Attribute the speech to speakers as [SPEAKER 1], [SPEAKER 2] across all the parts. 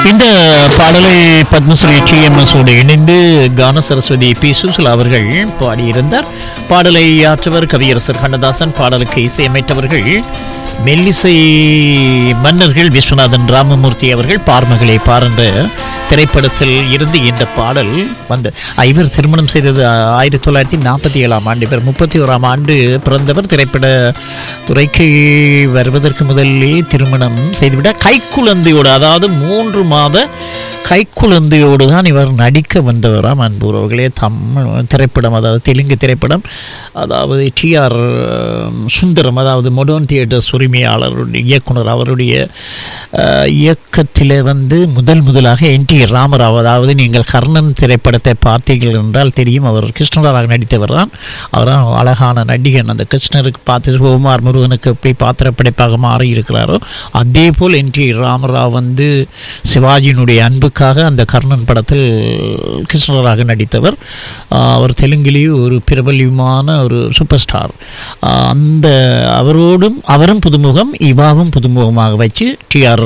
[SPEAKER 1] இந்த பாடலை பத்மஸ்ரீ டிஎம்எஸோடு இணைந்து கான சரஸ்வதி பி சுசிலா அவர்கள் பாடியிருந்தார் பாடலை ஆற்றவர் கவியரசர் கண்ணதாசன் பாடலுக்கு இசையமைத்தவர்கள் மெல்லிசை மன்னர்கள் விஸ்வநாதன் ராமமூர்த்தி அவர்கள் பார்மகளை பாருன்ற திரைப்படத்தில் இருந்து இந்த பாடல் வந்து இவர் திருமணம் செய்தது ஆயிரத்தி தொள்ளாயிரத்தி நாற்பத்தி ஏழாம் ஆண்டு இவர் முப்பத்தி ஓராம் ஆண்டு பிறந்தவர் திரைப்பட துறைக்கு வருவதற்கு முதலே திருமணம் செய்துவிட கைக்குழந்தையோடு அதாவது மூன்று மாத கைக்குழந்தையோடு தான் இவர் நடிக்க வந்தவராம் அன்புறவர்களே தமிழ் திரைப்படம் அதாவது தெலுங்கு திரைப்படம் அதாவது டிஆர் சுந்தரம் அதாவது மொடர்ன் தியேட்டர்ஸ் உரிமையாளருடைய இயக்குனர் அவருடைய அஹ், இயக்கத்திலே வந்து முதல் முதலாக என் டி ராமராவ் அதாவது நீங்கள் கர்ணன் திரைப்படத்தை பார்த்தீர்கள் என்றால் தெரியும் அவர் கிருஷ்ணராக நடித்தவர் தான் அவர் தான் அழகான நடிகன் அந்த கிருஷ்ணருக்கு பார்த்து சிவகுமார் முருகனுக்கு எப்படி பாத்திர படைப்பாக மாறி இருக்கிறாரோ அதே போல் என் டி ராமராவ் வந்து சிவாஜியினுடைய அன்புக்காக அந்த கர்ணன் படத்தில் கிருஷ்ணராக நடித்தவர் ஆஹ் அவர் தெலுங்கிலேயே ஒரு பிரபல்யமான ஒரு சூப்பர் ஸ்டார் ஆஹ் அந்த அவரோடும் அவரும் புதுமுகம் இவாவும் புதுமுகமாக வச்சு டிஆர்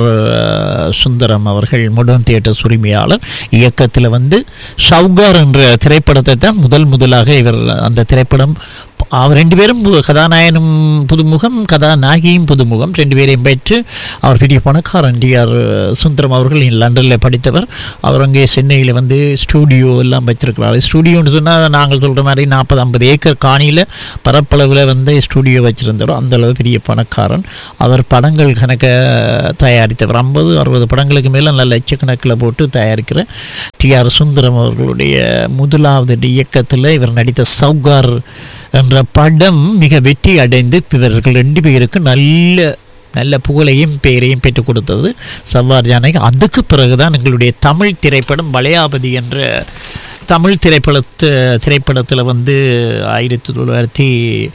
[SPEAKER 1] சுந்தரம் அவர்கள் மொடர்ன் தியேட்டர்ஸ் உரிமையாளர் இயக்கத்தில் வந்து ஷவுகார் என்ற திரைப்படத்தை தான் முதல் முதலாக இவர் அந்த திரைப்படம் அவர் ரெண்டு பேரும் பு- கதாநாயகனும் புதுமுகம் கதாநாயகியும் புதுமுகம் ரெண்டு பேரையும் பெற்று அவர் பெரிய பணக்காரன் டிஆர் சுந்தரம் அவர்கள் லண்டனில் படித்தவர் அவர் அங்கே சென்னையில் வந்து ஸ்டூடியோ எல்லாம் வச்சிருக்கிறார் ஸ்டூடியோன்னு சொன்னால் நாங்கள் சொல்கிற மாதிரி நாற்பது ஐம்பது ஏக்கர் காணியில் பரப்பளவில் வந்து ஸ்டூடியோ வச்சுருந்தார் அந்த அளவு பெரிய பணக்காரன் அவர் படங்கள் கணக்க தயாரித்தவர் ஐம்பது அறுபது படங்களுக்கு மேலே நல்ல லட்சக்கணக்கில் போட்டு தயாரிக்கிற டிஆர் சுந்தரம் அவர்களுடைய முதலாவது இயக்கத்தில் இவர் நடித்த சவுகார் என்ற படம் மிக வெற்றி அடைந்து இவர்கள் ரெண்டு பேருக்கு நல்ல நல்ல புகழையும் பெயரையும் பெற்றுக் கொடுத்தது சவ்வார் ஜானகி அதுக்கு பிறகுதான் எங்களுடைய தமிழ் திரைப்படம் வளையாபதி என்ற தமிழ் திரைப்படத்து திரைப்படத்தில் வந்து ஆயிரத்தி தொள்ளாயிரத்தி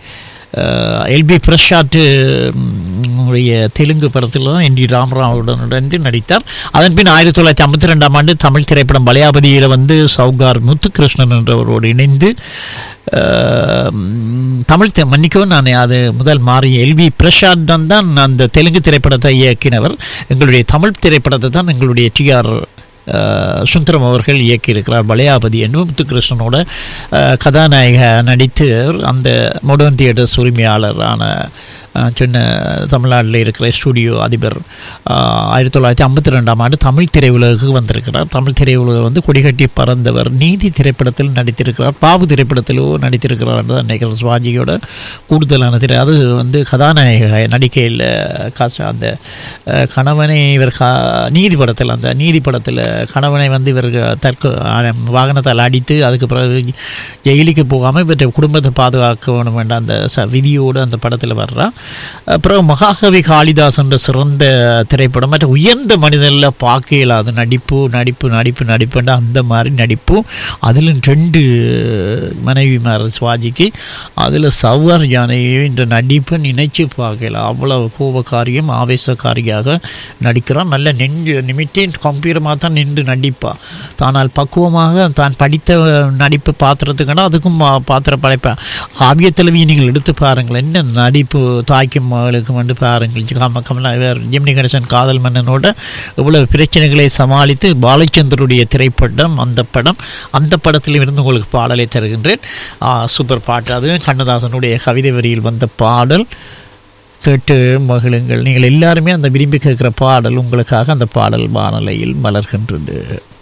[SPEAKER 1] எல்பி பிரசாத் உடைய தெலுங்கு படத்தில் தான் என் டி ராமராவுடன் இணைந்து நடித்தார் அதன் பின் ஆயிரத்தி தொள்ளாயிரத்தி ஐம்பத்தி ரெண்டாம் ஆண்டு தமிழ் திரைப்படம் பலையாபதியில் வந்து சவுகார் முத்துகிருஷ்ணன் என்றவரோடு இணைந்து அஹ், தமிழ் தெ- மன்னிக்கவும் நான் அது முதல் மாறி எல்வி பிரசாத் தான் தான் அந்த தெலுங்கு திரைப்படத்தை இயக்கினவர் எங்களுடைய தமிழ் திரைப்படத்தை தான் எங்களுடைய டிஆர் சுந்தரம் அவர்கள் இயக்கியிருக்கிறார் பலையாபதி என்று முத்துகிருஷ்ணனோட அஹ், கதாநாயக நடித்து அந்த மோடர்ன் தியேட்டர்ஸ் உரிமையாளரான அஹ், சொன்ன தமிழ்நாட்டில் இருக்கிற ஸ்டூடியோ அதிபர் அஹ், ஆயிரத்தி தொள்ளாயிரத்தி ஐம்பத்தி ரெண்டாம் ஆண்டு தமிழ் திரையுலகுக்கு வந்திருக்கிறார் தமிழ் திரையுலகம் வந்து கொடிகட்டி பறந்தவர் நீதி திரைப்படத்தில் நடித்திருக்கிறார் பாபு திரைப்படத்திலோ நடித்திருக்கிறார் என்று தான் நினைக்கிறேன் சுவாஜியோட கூடுதலான திரை அது வந்து கதாநாயக நடிக்கையில் காசு அந்த அஹ், கணவனை இவர் கா நீதி படத்தில் அந்த நீதி படத்தில் கணவனை வந்து இவர் தற்கொ அஹ், வாகனத்தால் அடித்து அதுக்கு பிறகு ஜெயிலுக்கு போகாமல் இவற்றை குடும்பத்தை பாதுகாக்க வேணும் என்ற அந்த ச விதியோடு அந்த படத்தில் வர்றா அப்புறம் மகாகவி காளிதாசன்ற சிறந்த திரைப்படம் மற்ற உயர்ந்த மனிதனில் பார்க்க இயலாது நடிப்பு நடிப்பு நடிப்பு நடிப்புன்ற அந்த மாதிரி நடிப்பு அதில் ரெண்டு மனைவிமார் சுவாஜிக்கு அதில் சவ்வார் யானையை இந்த நடிப்பை நினைச்சு பார்க்கல அவ்வளவு கோபக்காரியம் ஆவேசக்காரியாக நடிக்கிறான் நல்ல நெஞ்சு நிமிட்டே கம்பீரமாக தான் நின்று நடிப்பா தானால் பக்குவமாக தான் படித்த நடிப்பு பாத்திரத்துக்குன்னா அதுக்கும் பா- பாத்திர படைப்பேன் காவியத்திலவி நீங்கள் எடுத்து பாருங்கள் என்ன நடிப்பு தாய்க்கும் மகளுக்கும் வந்து பாருங்கள் கம கமலா இவர் ஜெமினி கணேசன் காதல் மன்னனோட இவ்வளவு பிரச்சனைகளை சமாளித்து பாலச்சந்தருடைய திரைப்படம் அந்த படம் அந்த படத்தில் இருந்து உங்களுக்கு பாடலை தருகின்றேன் ஆ, சூப்பர் பாட்டு அது கண்ணதாசனுடைய கவிதை வரியில் வந்த பாடல் கேட்டு மகிழுங்கள் நீங்கள் எல்லாருமே அந்த விரும்பி கேட்குற பாடல் உங்களுக்காக அந்த பாடல் வானலையில் மலர்கின்றது